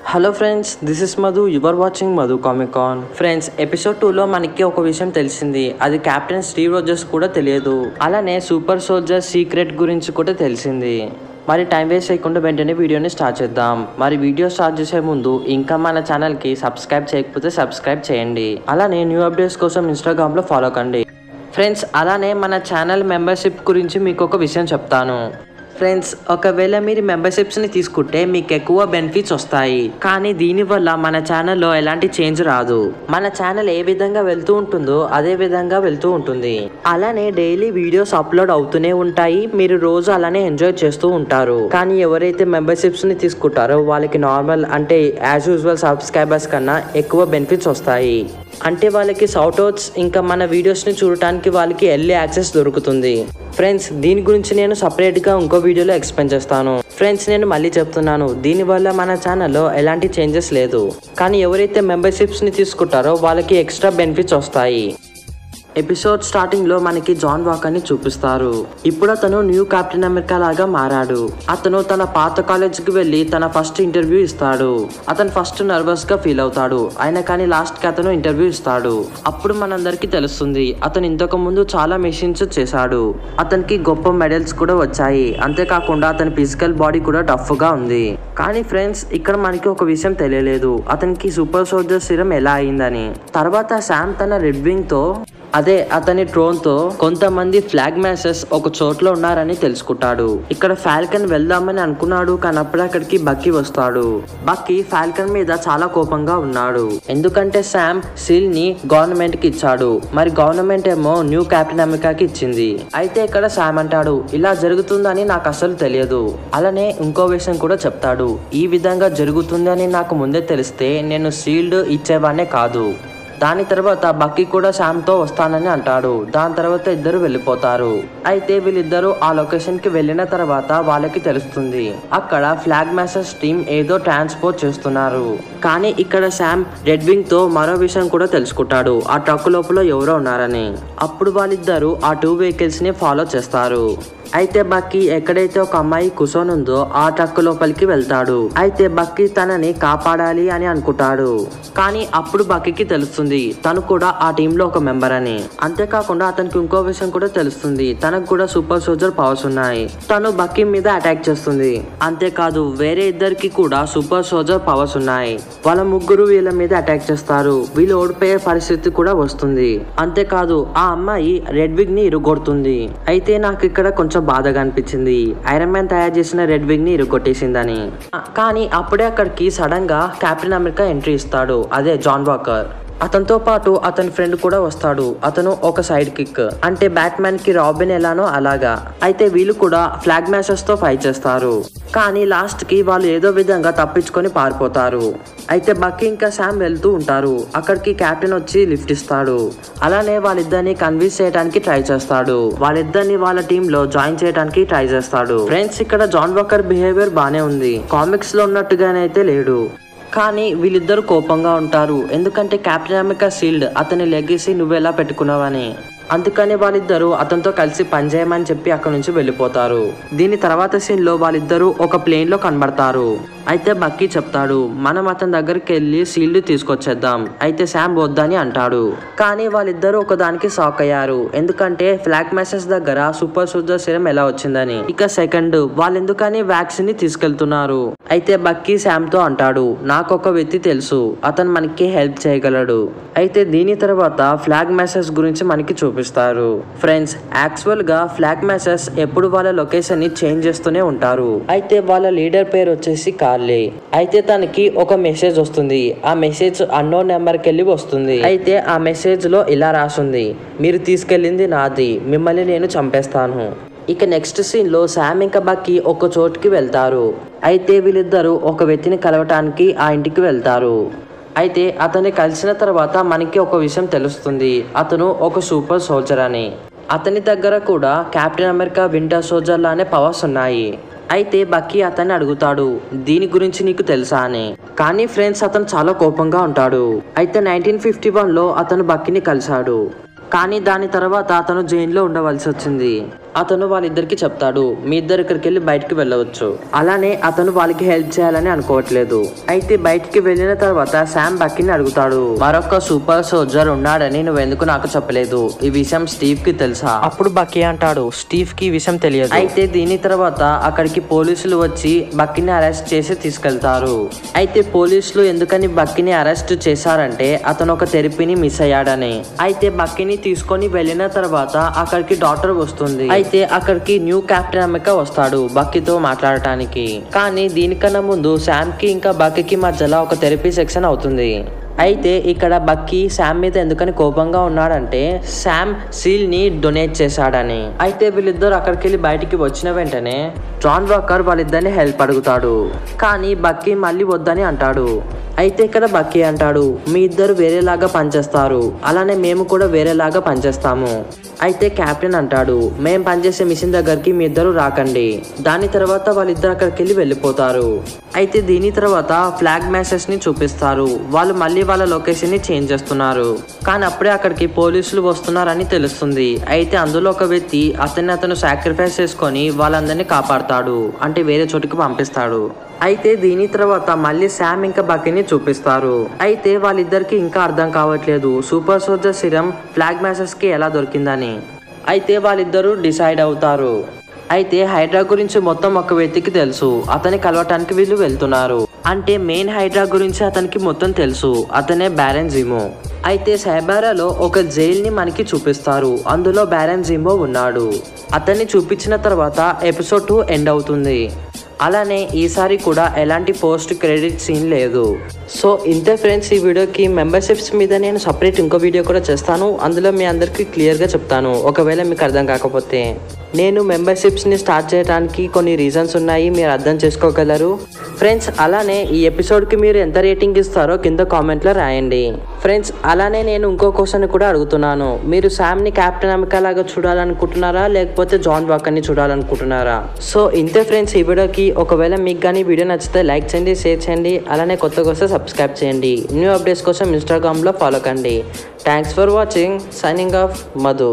Hello friends this is Madhu your watching Madhu comic con friends episode టూలో మనకి ఒక విషయం తెలిసింది అది కెప్టెన్ స్టీవ్ రోజర్స్ కూడా తెలియదు అలానే సూపర్ సోల్జర్ సీక్రెట్ గురించి కూడా తెలిసింది మరి టైం వేస్ట్ చేయకుండా వెంటనే వీడియోని స్టార్ట్ చేద్దాం మరి వీడియో స్టార్ట్ చేసే ముందు ఇంకా మన ఛానల్కి సబ్స్క్రైబ్ చేయకపోతే సబ్స్క్రైబ్ చేయండి అలానే న్యూ అప్డేట్స్ కోసం ఇన్స్టాగ్రామ్లో ఫాలో కండి ఫ్రెండ్స్ అలానే మన ఛానల్ మెంబర్షిప్ గురించి మీకు ఒక విషయం చెప్తాను ఫ్రెండ్స్ ఒకవేళ మీరు మెంబర్షిప్స్ని తీసుకుంటే మీకు ఎక్కువ బెనిఫిట్స్ వస్తాయి కానీ దీనివల్ల మన ఛానల్లో ఎలాంటి చేంజ్ రాదు మన ఛానల్ ఏ విధంగా వెళ్తూ ఉంటుందో అదే విధంగా వెళ్తూ ఉంటుంది అలానే డైలీ వీడియోస్ అప్లోడ్ అవుతూనే ఉంటాయి మీరు రోజు అలానే ఎంజాయ్ చేస్తూ ఉంటారు కానీ ఎవరైతే మెంబర్షిప్స్ ని తీసుకుంటారో వాళ్ళకి నార్మల్ అంటే యాజ్ యూజువల్ సబ్స్క్రైబర్స్ కన్నా ఎక్కువ బెనిఫిట్స్ వస్తాయి అంటే వాళ్ళకి అవుట్స్ ఇంకా మన వీడియోస్ని చూడటానికి వాళ్ళకి ఎర్లీ యాక్సెస్ దొరుకుతుంది ఫ్రెండ్స్ దీని గురించి నేను సపరేట్గా ఇంకో వీడియోలో ఎక్స్ప్లెయిన్ చేస్తాను ఫ్రెండ్స్ నేను మళ్ళీ చెప్తున్నాను దీనివల్ల మన ఛానల్లో ఎలాంటి చేంజెస్ లేదు కానీ ఎవరైతే మెంబర్షిప్స్ని తీసుకుంటారో వాళ్ళకి ఎక్స్ట్రా బెనిఫిట్స్ వస్తాయి ఎపిసోడ్ స్టార్టింగ్ లో మనకి జాన్ వాకర్ ని చూపిస్తారు ఇప్పుడు అతను న్యూ కెప్టెన్ అమెరికా లాగా మారాడు అతను తన పాత కాలేజ్ కి వెళ్లి తన ఫస్ట్ ఇంటర్వ్యూ ఇస్తాడు అతను ఫస్ట్ నర్వస్ గా ఫీల్ అవుతాడు అయినా కానీ లాస్ట్ కి అతను ఇంటర్వ్యూ ఇస్తాడు అప్పుడు మనందరికి తెలుస్తుంది అతను ఇంతకు ముందు చాలా మెషిన్స్ చేశాడు అతనికి గొప్ప మెడల్స్ కూడా వచ్చాయి అంతేకాకుండా అతని ఫిజికల్ బాడీ కూడా టఫ్ గా ఉంది కానీ ఫ్రెండ్స్ ఇక్కడ మనకి ఒక విషయం తెలియలేదు అతనికి సూపర్ సోల్జర్ సిరం ఎలా అయిందని తర్వాత శామ్ తన రెడ్ వింగ్ తో అదే అతని ట్రోన్ తో కొంతమంది ఫ్లాగ్ మ్యాసెస్ ఒక చోట్లో ఉన్నారని తెలుసుకుంటాడు ఇక్కడ ఫాల్కన్ వెళ్దామని అనుకున్నాడు కానీ అప్పుడు అక్కడికి బక్కీ వస్తాడు బక్కీ ఫాల్కన్ మీద చాలా కోపంగా ఉన్నాడు ఎందుకంటే శామ్ సీల్ ని గవర్నమెంట్ కి ఇచ్చాడు మరి గవర్నమెంట్ ఏమో న్యూ కెప్టెన్ అమెరికాకి ఇచ్చింది అయితే ఇక్కడ శామ్ అంటాడు ఇలా జరుగుతుందని నాకు అసలు తెలియదు అలానే ఇంకో విషయం కూడా చెప్తాడు ఈ విధంగా జరుగుతుంది అని నాకు ముందే తెలిస్తే నేను సీల్డ్ ఇచ్చేవానే కాదు దాని తర్వాత బక్కీ కూడా శ్యామ్తో వస్తానని అంటాడు దాని తర్వాత ఇద్దరు వెళ్ళిపోతారు అయితే వీళ్ళిద్దరూ ఆ లొకేషన్ కి వెళ్ళిన తర్వాత వాళ్ళకి తెలుస్తుంది అక్కడ ఫ్లాగ్ మ్యాసెస్ టీమ్ ఏదో ట్రాన్స్పోర్ట్ చేస్తున్నారు కానీ ఇక్కడ శామ్ రెడ్ వింగ్ తో మరో విషయం కూడా తెలుసుకుంటాడు ఆ ట్రక్ లోపల ఎవరో ఉన్నారని అప్పుడు వాళ్ళిద్దరూ ఆ టూ వెహికల్స్ ని ఫాలో చేస్తారు అయితే బక్కీ ఎక్కడైతే ఒక అమ్మాయి కూర్చొని ఉందో ఆ ట్రక్ లోపలికి వెళ్తాడు అయితే బక్కీ తనని కాపాడాలి అని అనుకుంటాడు కానీ అప్పుడు బక్కీకి తెలుస్తుంది తను కూడా ఆ టీమ్ లో ఒక మెంబర్ అని అంతేకాకుండా అతనికి ఇంకో విషయం కూడా తెలుస్తుంది తనకు కూడా సూపర్ సోల్జర్ పవర్స్ ఉన్నాయి తను బక్కీ మీద అటాక్ చేస్తుంది అంతేకాదు వేరే ఇద్దరికి కూడా సూపర్ సోల్జర్ పవర్స్ ఉన్నాయి వాళ్ళ ముగ్గురు వీళ్ళ మీద అటాక్ చేస్తారు వీళ్ళు ఓడిపోయే పరిస్థితి కూడా వస్తుంది అంతేకాదు ఆ అమ్మాయి రెడ్ విగ్ ని ఇరుగొడుతుంది అయితే నాకు ఇక్కడ కొంచెం బాధగా అనిపించింది ఐరన్ మ్యాన్ తయారు చేసిన రెడ్ విగ్ ని ఇరుగొట్టేసిందని ఆ, కానీ అప్పుడే అక్కడికి సడన్ గా కెప్టెన్ అమెరికా ఎంట్రీ ఇస్తాడు అదే జాన్ వాకర్ అతనితో పాటు అతని ఫ్రెండ్ కూడా వస్తాడు అతను ఒక సైడ్ కిక్ అంటే బ్యాట్మ్యాన్ కి రాబిన్ ఎలానో అలాగా అయితే వీళ్ళు కూడా ఫ్లాగ్ మ్యాచెస్ తో ఫైట్ చేస్తారు కానీ లాస్ట్ కి వాళ్ళు ఏదో విధంగా తప్పించుకొని పారిపోతారు అయితే బక్కీ ఇంకా శామ్ వెళ్తూ ఉంటారు అక్కడికి కెప్టెన్ వచ్చి లిఫ్ట్ ఇస్తాడు అలానే వాళ్ళిద్దరిని కన్విన్స్ చేయడానికి ట్రై చేస్తాడు వాళ్ళిద్దరిని వాళ్ళ టీమ్ లో జాయిన్ చేయడానికి ట్రై చేస్తాడు ఫ్రెండ్స్ ఇక్కడ జాన్ వాకర్ బిహేవియర్ బానే ఉంది కామిక్స్ లో ఉన్నట్టుగానే అయితే లేడు కానీ వీళ్ళిద్దరు కోపంగా ఉంటారు ఎందుకంటే కెప్టెన్ అమెరికా సీల్డ్ అతని లెగసీ నువ్వెలా పెట్టుకున్నావని అందుకని వాళ్ళిద్దరూ అతనితో కలిసి పనిచేయమని చెప్పి అక్కడ నుంచి వెళ్ళిపోతారు దీని తర్వాత సీన్ లో వాళ్ళిద్దరూ ఒక ప్లేన్ లో కనబడతారు అయితే బక్కీ చెప్తాడు మనం అతని దగ్గరికి వెళ్ళి సీల్డ్ తీసుకొచ్చేద్దాం అయితే శామ్ వద్దని అంటాడు కానీ వాళ్ళిద్దరూ ఒకదానికి షాక్ అయ్యారు ఎందుకంటే ఫ్లాగ్ మెసేజ్ దగ్గర సూపర్ సూజర్ సిరం ఎలా వచ్చిందని ఇక సెకండ్ వాళ్ళు ఎందుకని వ్యాక్సిన్ ని తీసుకెళ్తున్నారు అయితే బక్కీ శామ్ తో అంటాడు నాకు ఒక వ్యక్తి తెలుసు అతను మనకి హెల్ప్ చేయగలడు అయితే దీని తర్వాత ఫ్లాగ్ మెసేజ్ గురించి మనకి చూపిస్తారు ఫ్రెండ్స్ యాక్చువల్ గా ఫ్లాగ్ మెసేజ్ ఎప్పుడు వాళ్ళ లొకేషన్ ని చేంజ్ చేస్తూనే ఉంటారు అయితే వాళ్ళ లీడర్ పేరు వచ్చేసి కార్లే అయితే తనకి ఒక మెసేజ్ వస్తుంది ఆ మెసేజ్ అన్నోన్ నెంబర్కి వెళ్ళి వస్తుంది అయితే ఆ మెసేజ్ లో ఇలా రాసుంది మీరు తీసుకెళ్ళింది నాది మిమ్మల్ని నేను చంపేస్తాను ఇక నెక్స్ట్ సీన్ లో శామ్ ఇంకా బక్కీ ఒక చోటుకి వెళ్తారు అయితే వీళ్ళిద్దరూ ఒక వ్యక్తిని కలవటానికి ఆ ఇంటికి వెళ్తారు అయితే అతన్ని కలిసిన తర్వాత మనకి ఒక విషయం తెలుస్తుంది అతను ఒక సూపర్ సోల్జర్ అని అతని దగ్గర కూడా కెప్టెన్ అమెరికా వింటర్ సోల్జర్ లానే పవర్స్ ఉన్నాయి అయితే బక్కీ అతన్ని అడుగుతాడు దీని గురించి నీకు తెలుసా అని కానీ ఫ్రెండ్స్ అతను చాలా కోపంగా ఉంటాడు అయితే నైన్టీన్ ఫిఫ్టీ వన్లో అతను బక్కీని కలిశాడు కానీ దాని తర్వాత అతను జైల్లో ఉండవలసి వచ్చింది అతను వాళ్ళిద్దరికి చెప్తాడు మీ ఇద్దరు ఇక్కడికి వెళ్ళి బయటికి వెళ్ళవచ్చు అలానే అతను వాళ్ళకి హెల్ప్ చేయాలని అనుకోవట్లేదు అయితే బయటికి వెళ్ళిన తర్వాత శామ్ బక్కీని అడుగుతాడు మరొక సూపర్ సోల్జర్ ఉన్నాడని నువ్వు ఎందుకు నాకు చెప్పలేదు ఈ విషయం స్టీవ్ కి తెలుసా అప్పుడు బక్కీ అంటాడు స్టీవ్ కి ఈ విషయం తెలియదు అయితే దీని తర్వాత అక్కడికి పోలీసులు వచ్చి బక్కీని అరెస్ట్ చేసి తీసుకెళ్తారు అయితే పోలీసులు ఎందుకని బక్కీని అరెస్ట్ చేశారంటే అతను ఒక థెరపీని మిస్ అయ్యాడని అయితే బక్కీని తీసుకొని వెళ్ళిన తర్వాత అక్కడికి డాక్టర్ వస్తుంది అయితే అక్కడికి న్యూ కెప్టెన్ అమెరికా వస్తాడు బక్కీతో మాట్లాడటానికి కానీ దీనికన్నా ముందు శామ్ కి ఇంకా బక్కీకి మధ్యలో ఒక థెరపీ సెక్షన్ అవుతుంది అయితే ఇక్కడ బక్కీ శామ్ మీద ఎందుకని కోపంగా ఉన్నాడంటే శామ్ సీల్ ని డొనేట్ చేశాడని అయితే వీళ్ళిద్దరు అక్కడికి వెళ్ళి బయటికి వచ్చిన వెంటనే జాన్ వాకర్ వాళ్ళిద్దరిని హెల్ప్ అడుగుతాడు కానీ బక్కీ మళ్ళీ వద్దని అంటాడు అయితే ఇక్కడ బక్కీ అంటాడు మీ ఇద్దరు వేరేలాగా పనిచేస్తారు అలానే మేము కూడా వేరేలాగా పనిచేస్తాము అయితే కెప్టెన్ అంటాడు మేం పనిచేసే మిషన్ దగ్గరికి మీ ఇద్దరు రాకండి దాని తర్వాత వాళ్ళిద్దరు అక్కడికి వెళ్ళి వెళ్ళిపోతారు అయితే దీని తర్వాత ఫ్లాగ్ మ్యాసెస్ ని చూపిస్తారు వాళ్ళు మళ్ళీ వాళ్ళ లొకేషన్ ని చేంజ్ చేస్తున్నారు కానీ అప్పుడే అక్కడికి పోలీసులు వస్తున్నారని తెలుస్తుంది అయితే అందులో ఒక వ్యక్తి అతన్ని అతను సాక్రిఫైస్ చేసుకొని వాళ్ళందరినీ కాపాడతాడు అంటే వేరే చోటుకి పంపిస్తాడు అయితే దీని తర్వాత మళ్ళీ శామ్ ఇంకా బక్కీని చూపిస్తారు అయితే వాళ్ళిద్దరికి ఇంకా అర్థం కావట్లేదు సూపర్ సోల్జర్ సిరం ఫ్లాగ్ మ్యాసెస్ కి ఎలా దొరికిందని అయితే వాళ్ళిద్దరూ డిసైడ్ అవుతారు అయితే హైడ్రా గురించి మొత్తం ఒక వ్యక్తికి తెలుసు అతని కలవటానికి వీళ్ళు వెళ్తున్నారు అంటే మెయిన్ హైడ్రా గురించి అతనికి మొత్తం తెలుసు అతనే బ్యారెన్ జిమో అయితే సైబారాలో ఒక జైల్ ని మనకి చూపిస్తారు అందులో బ్యారెన్ జిమో ఉన్నాడు అతన్ని చూపించిన తర్వాత ఎపిసోడ్ టూ ఎండ్ అవుతుంది అలానే ఈసారి కూడా ఎలాంటి పోస్ట్ క్రెడిట్ సీన్ లేదు సో ఇంతే ఫ్రెండ్స్ ఈ వీడియోకి మెంబర్షిప్స్ మీద నేను సపరేట్ ఇంకో వీడియో కూడా చేస్తాను అందులో మీ అందరికీ క్లియర్గా చెప్తాను ఒకవేళ మీకు అర్థం కాకపోతే నేను మెంబర్షిప్స్ని స్టార్ట్ చేయడానికి కొన్ని రీజన్స్ ఉన్నాయి మీరు అర్థం చేసుకోగలరు ఫ్రెండ్స్ అలానే ఈ ఎపిసోడ్కి మీరు ఎంత రేటింగ్ ఇస్తారో కింద కామెంట్లో రాయండి ఫ్రెండ్స్ అలానే నేను ఇంకో క్వశ్చన్ కూడా అడుగుతున్నాను మీరు శామ్ని కెప్టెన్ అమెరికా లాగా చూడాలనుకుంటున్నారా లేకపోతే జాన్ వాకర్ని చూడాలనుకుంటున్నారా సో ఇంతే ఫ్రెండ్స్ ఈ వీడియోకి ఒకవేళ మీకు కానీ వీడియో నచ్చితే లైక్ చేయండి షేర్ చేయండి అలానే కొత్తగా వస్తే సబ్స్క్రైబ్ చేయండి న్యూ అప్డేట్స్ కోసం ఇన్స్టాగ్రామ్లో ఫాలో కండి thanks for watching signing off Madhu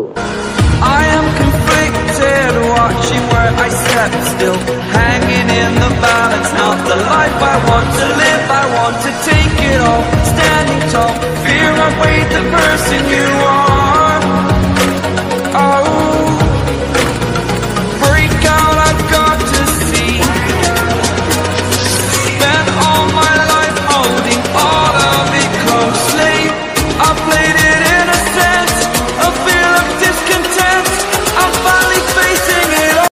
I am conflicted, watching where I step still, hanging in the balance. Not the life I want to live, I want to take it all, standing tall. Fear I weighed the person you